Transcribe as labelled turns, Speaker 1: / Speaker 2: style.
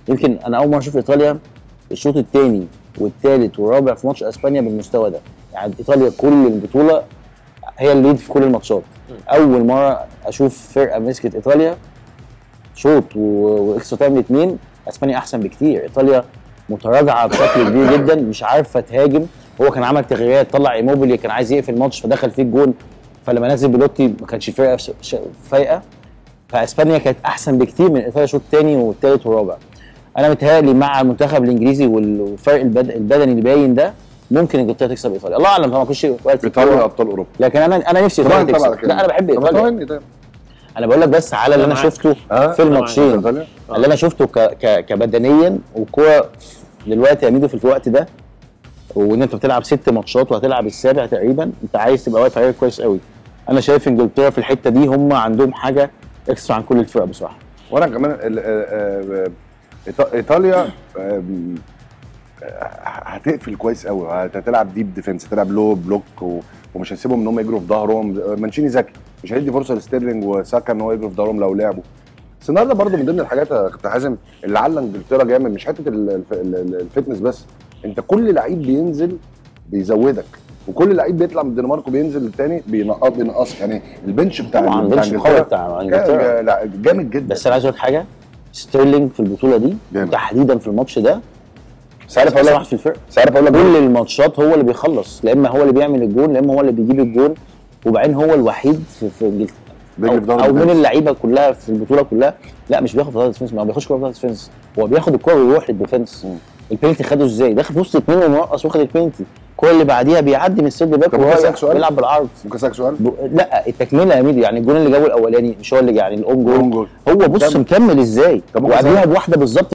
Speaker 1: يمكن انا اول مره اشوف ايطاليا الشوط الثاني والثالث والرابع في ماتش اسبانيا بالمستوى ده يعني ايطاليا كل البطوله هي الليد في كل الماتشات اول مره اشوف فرقه مسكت ايطاليا شوط و- واكسترا تايم الاثنين اسبانيا احسن بكتير ايطاليا متراجعه بشكل كبير جدا مش عارفه تهاجم هو كان عمل تغييرات طلع ايموبيلي كان عايز يقفل الماتش فدخل فيه الجون فلما نزل بيلوتي ما كانش الفرقه ش- ش- فايقه فاسبانيا كانت احسن بكتير من ايطاليا الشوط الثاني والثالث والرابع انا متهيألي مع المنتخب الانجليزي وال- والفرق البد- البدني اللي باين ده ممكن انجلترا تكسب ايطاليا الله اعلم طبعا كل شيء وارد في
Speaker 2: ايطاليا
Speaker 1: الكورة.
Speaker 2: ابطال اوروبا
Speaker 1: لكن انا انا نفسي
Speaker 2: طبعا
Speaker 1: ايطاليا
Speaker 2: طبعا
Speaker 1: تكسب لا انا بحب
Speaker 2: طب
Speaker 1: ايطاليا
Speaker 2: طبعاً طبعاً.
Speaker 1: انا بقول لك بس على اللي
Speaker 3: أنا
Speaker 1: انا
Speaker 3: معاك.
Speaker 1: شفته
Speaker 2: آه،
Speaker 1: في
Speaker 3: أنا معاك.
Speaker 1: الماتشين
Speaker 2: ايطاليا
Speaker 1: اللي انا شفته ك... ك... كبدنيا والكوره دلوقتي يا ميدو في الوقت ده وان انت بتلعب ست ماتشات وهتلعب السابع تقريبا انت عايز تبقى واقف عليه كويس قوي انا شايف انجلترا في الحته دي هم عندهم حاجه اكسترا عن كل الفرق بصراحه
Speaker 2: وانا كمان ال- آه، آه، إيطا- ايطاليا آم، آه، هتقفل كويس قوي هتلعب ديب ديفنس هتلعب لو بلوك و- ومش هيسيبهم ان هم يجروا في ظهرهم مانشيني ذكي مش هيدي فرصه لستيرلينج وساكا ان هو يجروا في ظهرهم لو لعبوا بس النهارده برضه من ضمن الحاجات يا كابتن حازم اللي علّى انجلترا جامد مش حته ال- الف- ال- ال- الفتنس بس انت كل لعيب بينزل بيزودك وكل لعيب بيطلع من الدنمارك وبينزل التاني بينقص بينقصك يعني البنش بتاع
Speaker 1: طبعا
Speaker 2: بتاع
Speaker 1: البنش القوي بتاع انجلترا
Speaker 2: جا- لا، جامد جدا
Speaker 1: بس انا عايز اقول لك حاجه ستيرلينج في البطوله دي
Speaker 2: جامد.
Speaker 1: تحديدا في الماتش ده مش عارف اقول لك واحد في الفرق مش عارف اقول لك كل الماتشات هو اللي بيخلص لا اما هو اللي بيعمل الجون لا اما هو اللي بيجيب الجون وبعدين هو الوحيد في, في انجلترا
Speaker 2: بيجري في ظهر
Speaker 1: او, أو من
Speaker 2: الدفاع.
Speaker 1: اللعيبه كلها في البطوله كلها لا مش بياخد ظهر ديفنس ما بياخدش كوره في ظهر ديفنس هو بياخد الكوره ويروح للديفنس
Speaker 2: مم.
Speaker 1: البينالتي خده ازاي داخل في وسط اثنين ومرقص واخد البينالتي الكوره اللي بعديها بيعدي من السد باك
Speaker 2: طب ممكن
Speaker 1: وهو
Speaker 2: أسألك سؤال؟
Speaker 1: بيلعب بالعرض
Speaker 2: ممكن اسالك سؤال؟
Speaker 1: ب... لا التكمله يا ميدو يعني الجون اللي جابه الاولاني مش هو اللي يعني الاون
Speaker 2: أون
Speaker 1: جول
Speaker 2: جول.
Speaker 1: هو بص
Speaker 2: طب-
Speaker 1: مكمل ازاي
Speaker 2: طب ممكن
Speaker 1: وقبلها
Speaker 2: أسألك؟
Speaker 1: بواحده بالظبط